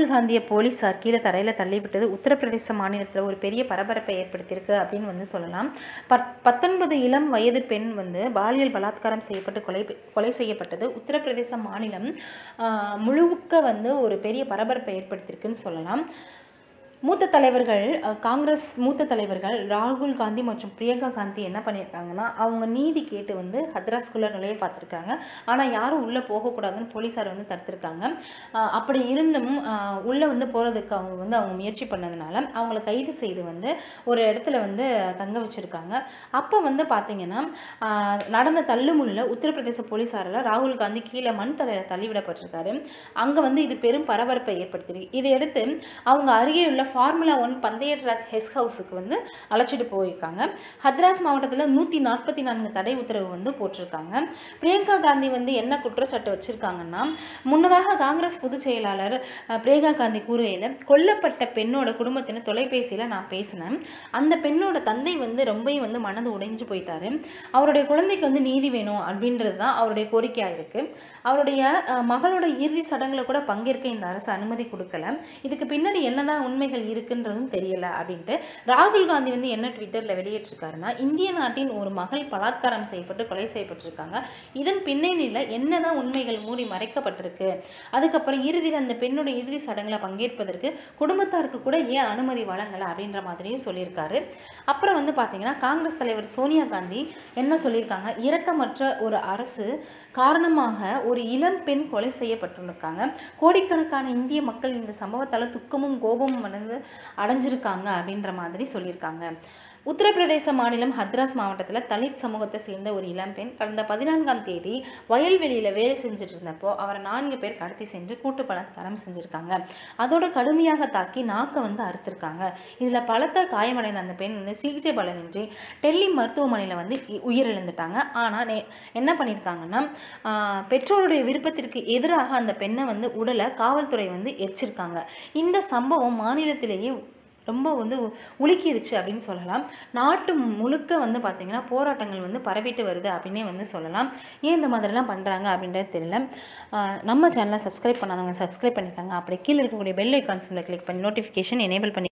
ராகுல் காந்தியை போலீஸார் கீழே தரையில் தள்ளிவிட்டது உத்தரப்பிரதேச மாநிலத்தில் ஒரு பெரிய பரபரப்பை ஏற்படுத்தியிருக்கு அப்படின்னு வந்து சொல்லலாம் பத் பத்தொன்பது இளம் வயது பெண் வந்து பாலியல் பலாத்காரம் செய்யப்பட்டு கொலை கொலை செய்யப்பட்டது உத்தரப்பிரதேச மாநிலம் ஆஹ், முழுக்க வந்து ஒரு பெரிய பரபரப்பை ஏற்படுத்தியிருக்குன்னு சொல்லலாம் மூத்த தலைவர்கள் அஹ், காங்கிரஸ் மூத்த தலைவர்கள் ராகுல் காந்தி மற்றும் பிரியங்கா காந்தி என்ன பண்ணியிருக்காங்கன்னா அவங்க நீதி கேட்டு வந்து ஹத்ராஸ்குள்ளே நுழைய பார்த்துருக்காங்க ஆனால் யாரும் உள்ளே போகக்கூடாதுன்னு போலீஸார் வந்து தடுத்திருக்காங்க அஹ், அப்படி இருந்தும் உள்ளே வந்து போகிறதுக்கு அவங்க வந்து அவங்க முயற்சி பண்ணதுனால அவங்கள கைது செய்து வந்து ஒரு இடத்துல வந்து தங்க வச்சுருக்காங்க அப்போ வந்து பார்த்தீங்கன்னா அஹ், நடந்த தள்ளுமுள்ளில் உத்தரப்பிரதேச போலீஸாரால் ராகுல் காந்தி கீழே மண் தரையில் தள்ளிவிடப்பட்டிருக்காரு அங்கே வந்து இது பெரும் பரபரப்பை ஏற்படுத்தியிருக்கு இதையடுத்து அவங்க அருகே உள்ள ஃபார்முலா ஒன் பந்தய ட்ராக் ஹெஸ் ஹவுஸுக்கு வந்து அழைச்சிட்டு போயிருக்காங்க ஹத்ராஸ் மாவட்டத்தில் நூற்றி நாற்பத்தி நான்கு தடை உத்தரவு வந்து போட்டிருக்காங்க பிரியங்கா காந்தி வந்து என்ன குற்றச்சாட்டு வச்சுருக்காங்கன்னா முன்னதாக காங்கிரஸ் பொதுச் செயலாளர் அஹ், பிரியங்கா காந்தி கூறுகையில் கொல்லப்பட்ட பெண்ணோட குடும்பத்தினர் தொலைபேசியில் நான் பேசினேன் அந்த பெண்ணோட தந்தை வந்து ரொம்பவும் வந்து மனது உடைஞ்சு போயிட்டாரு அவருடைய குழந்தைக்கு வந்து நீதி வேணும் அப்படின்றது தான் அவருடைய கோரிக்கையாக இருக்குது அவருடைய அஹ், மகளோட இறுதி சடங்குல கூட பங்கேற்க இந்த அரசு அனுமதி கொடுக்கல இதுக்கு பின்னாடி என்னதான் உண்மைகள் இருக்குன்றதும் தெரியல அப்படின்ட்டு ராகுல் காந்தி வந்து என்ன ட்விட்டரில் வெளியிட்டிருக்காருன்னா இந்திய நாட்டின் ஒரு மகள் பலாத்காரம் செய்யப்பட்டு கொலை செய்யப்பட்டிருக்காங்க இதன் பின்னணியில் என்னதான் உண்மைகள் மூடி மறைக்கப்பட்டிருக்கு அதுக்கப்புறம் இறுதியில் அந்த பெண்ணோட இறுதி சடங்குல பங்கேற்பதற்கு குடும்பத்தாருக்கு கூட ஏன் அனுமதி வழங்கலை அப்படின்ற மாதிரியும் சொல்லியிருக்காரு அப்புறம் வந்து பார்த்தீங்கன்னா காங்கிரஸ் தலைவர் சோனியா காந்தி என்ன சொல்லியிருக்காங்க இரக்கமற்ற ஒரு அரசு காரணமாக ஒரு இளம் பெண் கொலை செய்யப்பட்டிருக்காங்க கோடிக்கணக்கான இந்திய மக்கள் இந்த சம்பவத்தால் துக்கமும் கோபமும் வந்து அடைஞ்சிருக்காங்க அப்படின்ற மாதிரி சொல்லியிருக்காங்க உத்தரப்பிரதேச மாநிலம் ஹத்ராஸ் மாவட்டத்தில் தலித் சமூகத்தை சேர்ந்த ஒரு இளம்பெண் கடந்த பதினான்காம் தேதி வயல்வெளியில் வேலை செஞ்சுட்டு இருந்தப்போ அவரை நான்கு பேர் கடத்தி சென்று கூட்டு பலாத்காரம் செஞ்சுருக்காங்க அதோட கடுமையாக தாக்கி நாக்கை வந்து அறுத்திருக்காங்க இதில் பலத்த காயமடைந்த அந்த பெண் வந்து சிகிச்சை பலனின்றி டெல்லி மருத்துவமனையில் வந்து இ- உயிரிழந்துட்டாங்க ஆனால் நே- என்ன பண்ணியிருக்காங்கன்னா ஆஹ், பெற்றோருடைய விருப்பத்திற்கு எதிராக அந்த பெண்ணை வந்து உடலை காவல்துறை வந்து எரிச்சிருக்காங்க இந்த சம்பவம் மாநிலத்திலேயே ரொம்ப வந்து உ- உலுக்கிருச்சு அப்படின்னு சொல்லலாம் நாட்டு முழுக்க வந்து பார்த்திங்கன்னா போராட்டங்கள் வந்து பரவிட்டு வருது அப்படின்னே வந்து சொல்லலாம் ஏன் இந்த மாதிரிலாம் பண்ணுறாங்க அப்படின்றது தெரியல ஆஹ் நம்ம சேனலை சப்ஸ்கிரைப் பண்ணாதவங்க சப்ஸ்கிரைப் பண்ணிக்கோங்க அப்படி கீழே இருக்கக்கூடிய பெல் ஐக்கான்ஸில் கிளிக் பண்ணி நோட்டிஃபிகேஷன் எனேபிள் பண்ணி